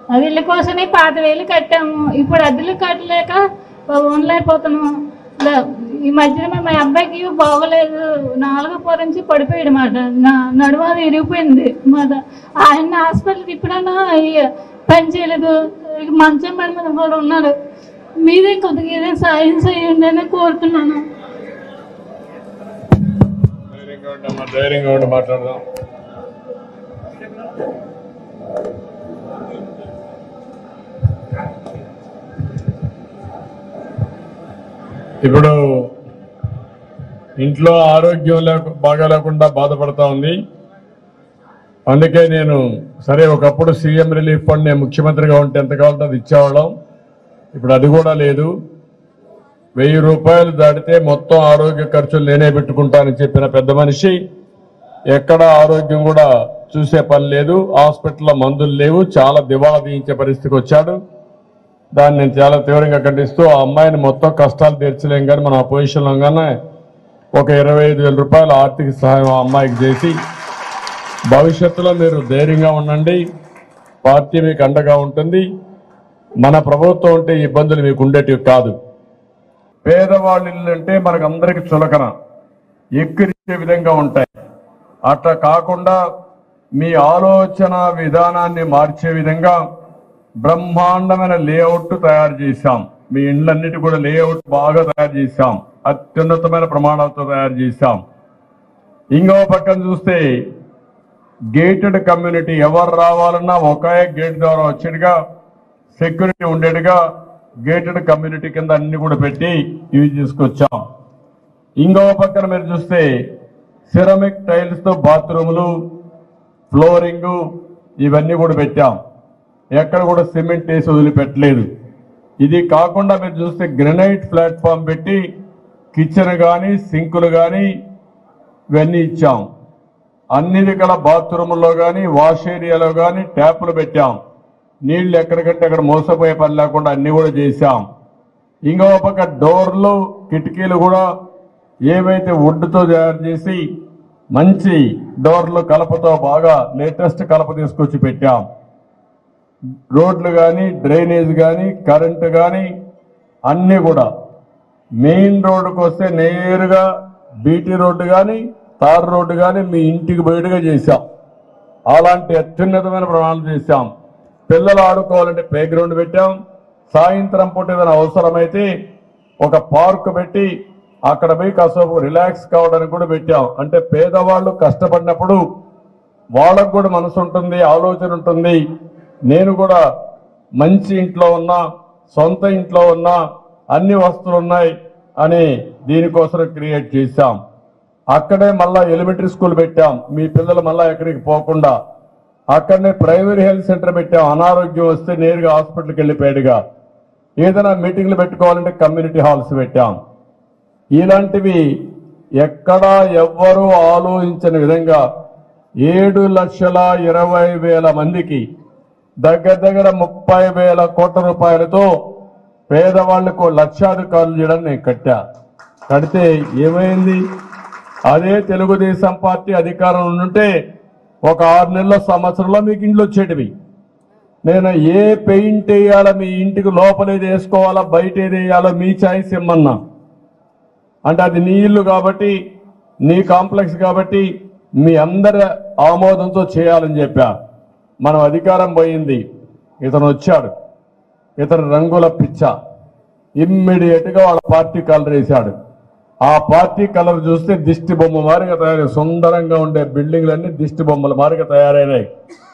అది ఇల్లు కోసమే పాత వేలు కట్టాము ఇప్పుడు అద్దెలు కట్టలేక ఉండలేకపోతున్నాము ఇలా ఈ మధ్యన మా అబ్బాయికి బాగోలేదు నాలుగో పొర నుంచి పడిపోయాడు మాట నా నడుమ అది ఇరిగిపోయింది మాట ఆయన హాస్పిటల్ తిప్పినా పని చేయలేదు ఇక మంచం పడి మీద కూడా ఉన్నాడు మీదే కొద్దిగా ఏదైనా సాయం చేయండి అని కోరుతున్నాను ధైర్యంగా ఉండమ్మా ధైర్యంగా ఉండి మాట్లాడదాం ఇప్పుడు ఇంట్లో ఆరోగ్యం లేక బాగా లేకుండా బాధపడతా ఉంది అందుకే నేను సరే ఒకప్పుడు సీఎం రిలీఫ్ ఫండ్ నేను ముఖ్యమంత్రిగా ఉంటే ఎంత కావాలంటే అది ఇచ్చేవాళ్ళం ఇప్పుడు అది కూడా లేదు వెయ్యి రూపాయలు దాటితే మొత్తం ఆరోగ్య ఖర్చులు నేనే పెట్టుకుంటానని చెప్పిన పెద్ద మనిషి ఎక్కడ ఆరోగ్యం కూడా చూసే పని లేదు హాస్పిటల్లో మందులు లేవు చాలా దివాలా తీయించే పరిస్థితికి వచ్చాడు దాన్ని నేను చాలా తీవ్రంగా ఖండిస్తూ ఆ అమ్మాయిని మొత్తం కష్టాలు తీర్చలేం కానీ మనం ఆ పొజిషన్లో గానే ఒక ఇరవై ఐదు వేల రూపాయల ఆర్థిక సహాయం ఆ అమ్మాయికి చేసి భవిష్యత్తులో మీరు ధైర్యంగా ఉండండి పార్టీ మీకు అండగా ఉంటుంది మన ప్రభుత్వం ఉంటే ఈ ఇబ్బందులు మీకు ఉండేటివి కాదు పేదవాళ్ళ ఇల్లు అంటే మనకు అందరికి చులకన ఎక్కిరించే విధంగా ఉంటాయి అట్లా కాకుండా మీ ఆలోచన విధానాన్ని మార్చే విధంగా బ్రహ్మాండమైన లేఅవుట్ తయారు చేశాం మీ ఇండ్లన్నిటి కూడా లేఅవుట్ బాగా తయారు చేశాం అత్యున్నతమైన ప్రమాణాలతో తయారు చేశాం ఇంకో పక్కన చూస్తే గేటెడ్ కమ్యూనిటీ ఎవరు రావాలన్నా ఒకే గేట్ ద్వారా వచ్చేట్టుగా సెక్యూరిటీ ఉండేట్టుగా గేటెడ్ కమ్యూనిటీ కింద అన్ని కూడా పెట్టి ఇవి తీసుకొచ్చాం ఇంకో పక్కన మీరు చూస్తే సిరమిక్ టైల్స్ తో బాత్రూములు ఫ్లోరింగ్ ఇవన్నీ కూడా పెట్టాం ఎక్కడ కూడా సిమెంట్ వేసి వదిలిపెట్టలేదు ఇది కాకుండా మీరు చూస్తే గ్రనైట్ ప్లాట్ఫామ్ పెట్టి కిచెన్ కానీ సింకులు కానీ ఇవన్నీ ఇచ్చాం అన్ని దగ్గర బాత్రూముల్లో కానీ వాష్ ఏరియాలో కానీ ట్యాపులు పెట్టాం నీళ్లు ఎక్కడికంటే అక్కడ మోసపోయే పని లేకుండా అన్ని కూడా చేశాం ఇంకో పక్క డోర్లు కిటికీలు కూడా ఏవైతే వుడ్తో తయారు చేసి మంచి డోర్లు కలపతో బాగా లేటెస్ట్ కలప తీసుకొచ్చి పెట్టాం రోడ్లు కానీ డ్రైనేజ్ కానీ కరెంటు కానీ అన్నీ కూడా మెయిన్ రోడ్డుకు వస్తే నేరుగా బీటీ రోడ్డు కానీ తార్ రోడ్డు కానీ మీ ఇంటికి బయటగా చేశాం అలాంటి అత్యున్నతమైన ప్రమాణాలు చేశాం పిల్లలు ఆడుకోవాలంటే ప్లే గ్రౌండ్ పెట్టాం సాయంత్రం పూట ఏదైనా అవసరమైతే ఒక పార్క్ పెట్టి అక్కడ పోయి కాసేపు రిలాక్స్ కావడానికి కూడా పెట్టాం అంటే పేదవాళ్ళు కష్టపడినప్పుడు వాళ్ళకు కూడా మనసు ఉంటుంది ఆలోచన ఉంటుంది నేను కూడా మంచి ఇంట్లో ఉన్నా సొంత ఇంట్లో ఉన్నా అన్ని వస్తువులు ఉన్నాయి అని దీనికోసం క్రియేట్ చేశాం అక్కడే మళ్ళా ఎలిమెంటరీ స్కూల్ పెట్టాం మీ పిల్లలు మళ్ళా ఎక్కడికి పోకుండా అక్కడనే ప్రైమరీ హెల్త్ సెంటర్ పెట్టాం అనారోగ్యం వస్తే నేరుగా హాస్పిటల్కి వెళ్ళిపోయాడుగా ఏదైనా మీటింగ్లు పెట్టుకోవాలంటే కమ్యూనిటీ హాల్స్ పెట్టాం ఇలాంటివి ఎక్కడా ఎవ్వరూ ఆలోచించని విధంగా ఏడు లక్షల ఇరవై వేల మందికి దగ్గర దగ్గర ముప్పై వేల కోట్ల రూపాయలతో పేదవాళ్లకు లక్షాధికారులు చేయడం నేను కట్టా కడితే ఏమైంది అదే తెలుగుదేశం పార్టీ అధికారంలో ఉంటే ఒక ఆరు నెలల సంవత్సరంలో మీకు ఇండ్లు వచ్చేటివి నేను ఏ పెయింట్ వేయాలో మీ ఇంటికి లోపల ఏది వేసుకోవాలా బయట ఏది వేయాలో మీ చాయిస్ ఇమ్మన్నా అంటే అది నీ ఇల్లు కాబట్టి నీ కాంప్లెక్స్ కాబట్టి మీ అందరి ఆమోదంతో చేయాలని చెప్పా మనం అధికారం పోయింది ఇతను వచ్చాడు ఇతను రంగుల పిచ్చ ఇమ్మీడియట్ గా వాళ్ళ పార్టీ కలర్ వేశాడు ఆ పార్టీ కలర్ చూస్తే దిష్టి బొమ్మ మారిగా తయారై సుందరంగా ఉండే బిల్డింగ్లన్నీ దిష్టి బొమ్మల మారిగా తయారైనాయి